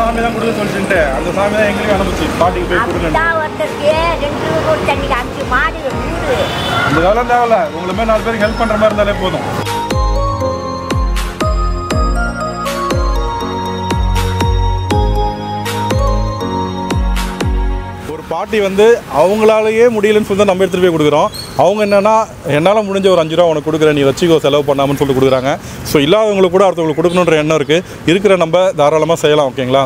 சாமி தான் கொடுக்க சொல்லிட்டு அந்த சாமி தான் எங்களையும் அனுப்பிச்சு பாட்டிக்கு போய் கொடுங்க அப்படிதான் ஒருத்தருக்கு ரெண்டு ரூபா தண்ணிக்கு அஞ்சு மாடு வீடு அந்த வேலை தேவையில்ல உங்களை மாதிரி நாலு பேருக்கு ஹெல்ப் பண்ற மாதிரி இருந்தாலே போதும் ஒரு பாட்டி வந்து அவங்களாலேயே முடியலன்னு சொல்லி தான் நம்ம எடுத்துகிட்டு போய் கொடுக்குறோம் அவங்க என்னன்னா என்னால் முடிஞ்ச ஒரு அஞ்சு ரூபா உனக்கு கொடுக்குறேன் நீ வச்சுக்கோ செலவு பண்ணாமன்னு சொல்லி கொடுக்குறாங்க ஸோ இல்லாதவங்களுக்கு கூட அடுத்தவங்களுக்கு கொடுக்கணுன்ற எண்ணம் இருக்குது இருக்கிற நம்ம தாராளமாக செய்யலாம் ஓகேங்களா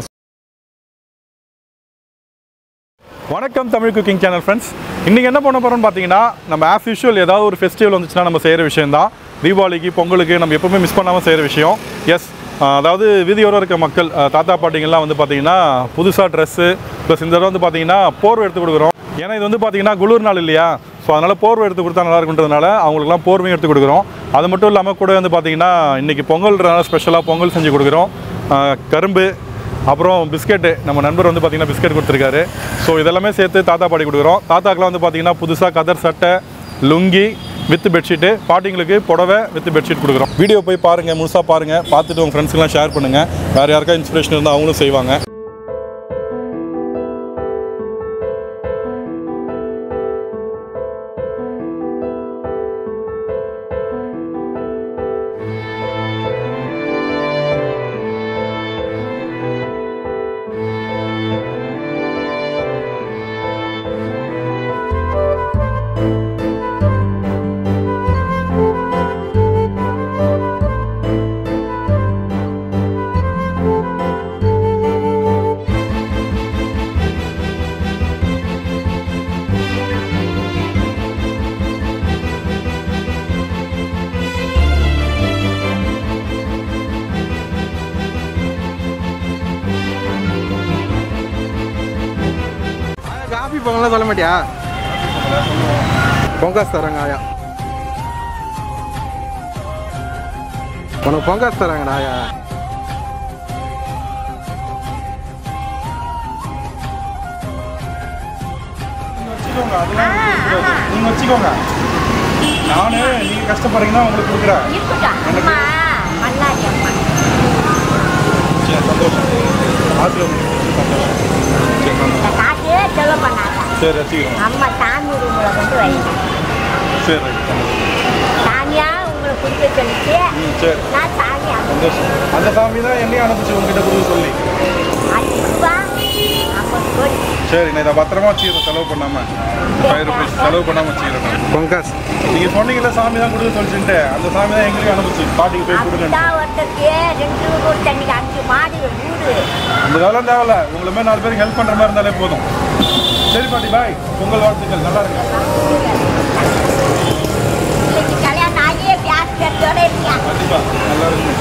வணக்கம் தமிழ் குக்கிங் சேனல் ஃப்ரெண்ட்ஸ் இன்றைக்கி என்ன பண்ண போகிறோம்னு பார்த்தீங்கன்னா நம்ம ஆஸ் யூஷுவல் ஏதாவது ஒரு ஃபெஸ்டிவல் வந்துச்சுன்னா நம்ம செய்கிற விஷயம் தான் தீபாவளிக்கு பொங்கலுக்கு நம்ம எப்பவுமே மிஸ் பண்ணாமல் செய்கிற விஷயம் எஸ் அதாவது வீதியோரம் இருக்க மக்கள் அஹ், தாத்தா பாட்டிங்கெல்லாம் வந்து பார்த்தீங்கன்னா புதுசாக ட்ரெஸ்ஸு ப்ளஸ் இந்த தடவை வந்து பார்த்தீங்கன்னா போர்வை எடுத்து கொடுக்குறோம் ஏன்னா இது வந்து பார்த்தீங்கன்னா குளிர் நாள் இல்லையா ஸோ அதனால் போர்வை எடுத்து கொடுத்தா நல்லா இருக்குன்றதுனால அவங்களுக்குலாம் போர்வையும் எடுத்து கொடுக்குறோம் அது மட்டும் இல்லாமல் கூட வந்து பார்த்தீங்கன்னா இன்றைக்கி பொங்கல்ன்றனால ஸ்பெஷலாக பொங்கல் செஞ்சு கொடுக்குறோம் அஹ், கரும்பு அப்புறம் பிஸ்கெட்டு நம்ம நண்பர் வந்து பார்த்தீங்கன்னா பிஸ்கெட் கொடுத்துருக்காரு ஸோ இதெல்லாமே சேர்த்து தாத்தா பாட்டி கொடுக்குறோம் தாத்தாக்கெலாம் வந்து பார்த்தீங்கன்னா புதுசாக கதர் சட்டை லுங்கி வித் பெட்ஷீட்டு பாட்டிங்களுக்கு புடவை வித் பெட்ஷீட் கொடுக்குறோம் வீடியோ போய் பாருங்கள் முழுசாக பாருங்கள் பார்த்துட்டு உங்கள் ஃப்ரெண்ட்ஸ்க்கெலாம் ஷேர் பண்ணுங்கள் வேறு யாருக்கா இன்ஸ்பிரேஷன் இருந்தால் அவங்களும் செய்வாங்க காபி பொங்கலாம் சொல்ல மாட்டியா பொங்காஸ் தராங்க ஆயா உனக்கு பொங்காஸ் தராங்கடா ஆயா வச்சுக்கோங்க அதெல்லாம் நீங்கள் வச்சுக்கோங்க நானு நீங்கள் கஷ்டப்படுறீங்கன்னா உங்களுக்கு கொடுக்குறேன் இருக்கட்டும் அம்மா மல்லாடி அம்மா சரி சந்தோஷம் ஆசீர்வாதம் சந்தோஷம் சரி சந்தோஷம் இந்த காசே செலவு பண்ணாங்க சரி வச்சுக்கிறோம் அம்மா சாமி ரூமில் கொண்டு வைங்க சரி ரைட் சந்தோஷம் சாமியா உங்களை கொடுக்க சொல்லிச்சு ம் சரி நான் சாமி சந்தோஷம் அந்த சாமி தான் என்னையும் அனுப்பிச்சு உங்ககிட்ட கொடுக்க சொல்லி அஞ்சு ரூபா ஐம்பது கோடி சரி நான் இதை பத்திரமா வச்சுக்கிறேன் செலவு பண்ணாமல் ஃபைவ் ருபீஸ் செலவு பண்ணாமல் வச்சுக்கிறேன் பொங்காஸ் நீங்கள் சொன்னீங்கல்ல சாமி தான் கொடுக்க சொல்லிட்டு அந்த சாமி தான் எங்களையும் அனுப்பிச்சு பாட்டிக்கு போய் கொடுங்க அப்படிதான் ஒருத்தருக்கு ரெண்டு ரூபா தண்ணிக்கு அஞ்சு மாடு வீடு அந்த வேலை தேவையில்ல உங்களை மாதிரி நாலு பேருக்கு ஹெல்ப் பண்ணுற மாதிரி இருந்தாலே போதும் சரி பாட்டி பாய் பொங்கல் வாழ்த்துக்கள் நல்லா இருங்க இன்னைக்கு கல்யாணம் ஆகியே பியாஸ் பேட்டோட இருக்கியா கண்டிப்பா நல்லா இருக்கு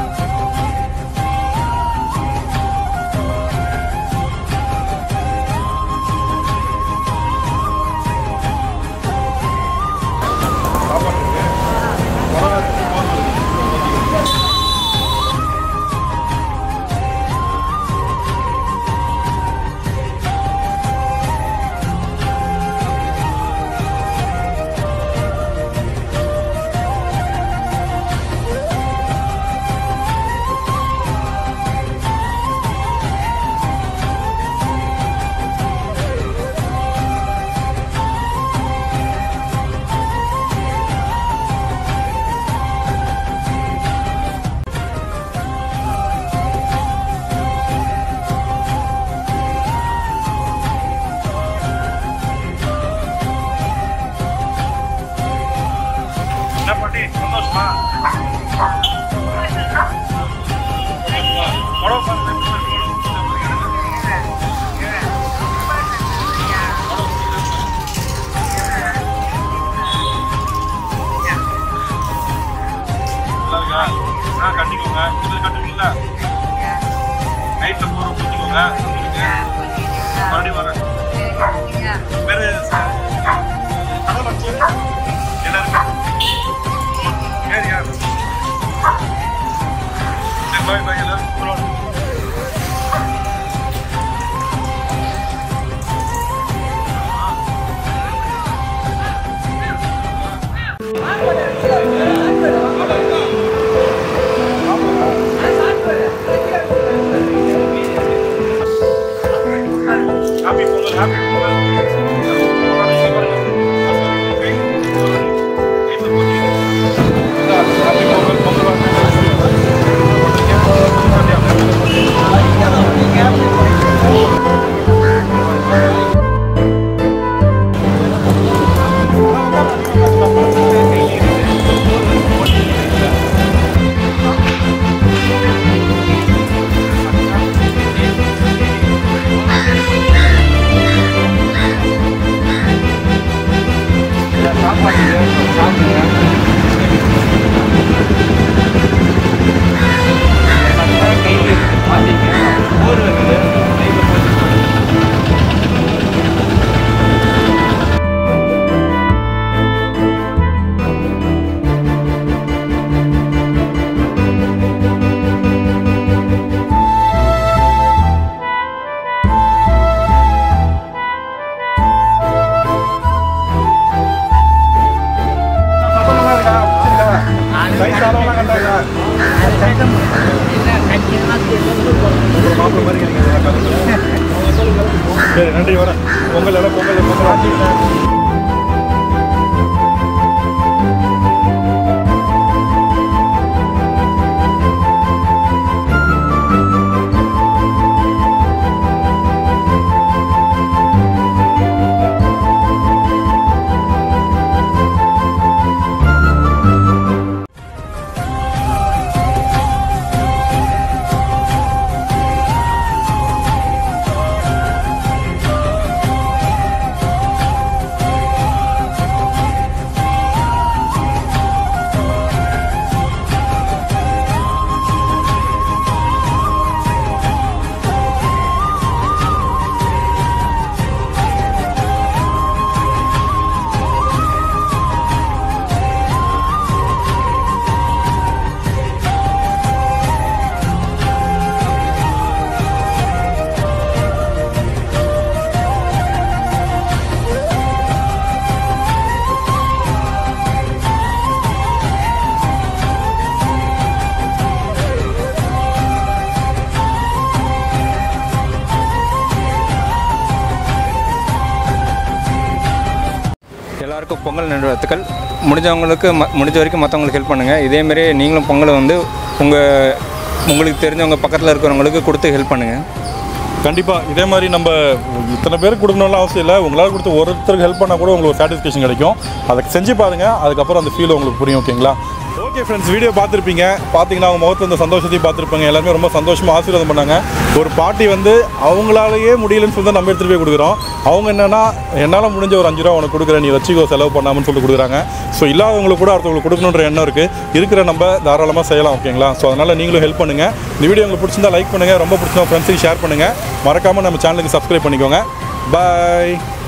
சாப்பாட்டுக்கு மிளகாத்தூள், மோர் என்ன பாட்டி சந்தோஷமா உடம்பு பார்த்து நல்லா இருக்கா? ஆ, கட்டிக்கோங்க இது கட்டுவீங்களா நைட்ல போற ஊத்திக்கோங்க மறுபடியும் வரேன் வேற கடல் வச்சு எல்லாருக்கும் சரியா சரி பாய் பாய் எல்லாரும் கூப்பிடுவாங்க. மாப்பிள்ளை மாதிரி இருக்கீங்க இதெல்லாம் கலந்து. சரி நன்றி வரேன் பொங்கல் எல்லாம் பொங்கல் பொங்கல் ஆச்சு. எல்லாருக்கும் பொங்கல் நல்வாழ்த்துக்கள் முடிஞ்சவங்களுக்கு ம முடிஞ்ச வரைக்கும் மற்றவங்களுக்கு ஹெல்ப் பண்ணுங்கள் இதேமாரி நீங்களும் பொங்கலை வந்து உங்கள் உங்களுக்கு தெரிஞ்சவங்க பக்கத்தில் இருக்கிறவங்களுக்கு கொடுத்து ஹெல்ப் பண்ணுங்கள் கண்டிப்பாக இதே மாதிரி நம்ம இத்தனை பேருக்கு கொடுக்கணும்லாம் அவசியம் இல்லை உங்களால் கொடுத்து ஒருத்தருக்கு ஹெல்ப் பண்ணால் கூட உங்களுக்கு ஒரு சாட்டிஸ்ஃபேக்ஷன் கிடைக்கும் அதை செஞ்சு பாருங்கள் அதுக்கப்புறம் அந்த ஃபீல் உங்களுக்கு புரியும் ஓகேங்களா ஓகே ஃப்ரெண்ட்ஸ் வீடியோ பார்த்துருப்பீங்க பார்த்தீங்கன்னா அவங்க முகத்தில் இந்த சந்தோஷத்தையும் பார்த்துருப்பாங்க எல்லாருமே ரொம்ப சந்தோஷமாக ஆசீர்வாதம் பண்ணாங்க ஒரு பாட்டி வந்து அவங்களாலேயே முடியலன்னு சொல்லி தான் நம்ம எடுத்துகிட்டு போய் கொடுக்குறோம் அவங்க என்னென்னா என்னால் முடிஞ்ச ஒரு அஞ்சு ரூபா உனக்கு கொடுக்குறேன் நீ வச்சுக்கோ செலவு பண்ணாமன்னு சொல்லிட்டு கொடுக்குறாங்க ஸோ இல்லாதவங்களுக்கு கூட அடுத்தவங்களுக்கு கொடுக்கணுன்ற எண்ணம் இருக்குது இருக்கிற நம்ம தாராளமாக செய்யலாம் ஓகேங்களா ஸோ அதனால் நீங்களும் ஹெல்ப் பண்ணுங்கள் இந்த வீடியோ உங்களுக்கு பிடிச்சிருந்தா லைக் பண்ணுங்கள் ரொம்ப பிடிச்சிருந்தா ஃப்ரெண்ட்ஸுக்கு ஷேர் பண்ணுங்கள் மறக்காமல் நம்ம சேனலுக்கு சப்ஸ்கிரைப் பண்ணிக்கோங்க பாய்